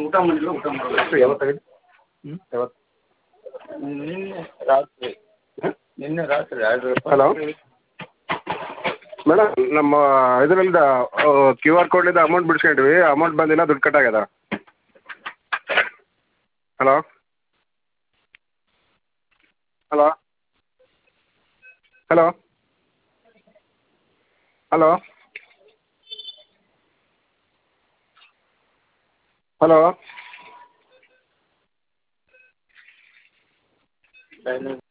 ಊಟ ಮಾಡಿಲ್ಲ ಊಟ ಮಾಡಬೇಕು ಯಾವತ್ತಾಗಿದೆ ಹ್ಞೂ ಯಾವತ್ತು ನಿನ್ನೆ ರಾತ್ರಿ ನಿನ್ನೆ ರಾತ್ರಿ ಎರಡು ಹಲೋ ಮೇಡಮ್ ನಮ್ಮ ಇದರಿಂದ ಕ್ಯೂ ಆರ್ ಕೋಡ್ಲಿಂದ ಅಮೌಂಟ್ ಬಿಡ್ಸ್ಕೊಂಡ್ವಿ ಅಮೌಂಟ್ ಬಂದಿಲ್ಲ ದುಡ್ಡು ಕಟ್ ಆಗ್ಯದ hello hello hello hello hello timing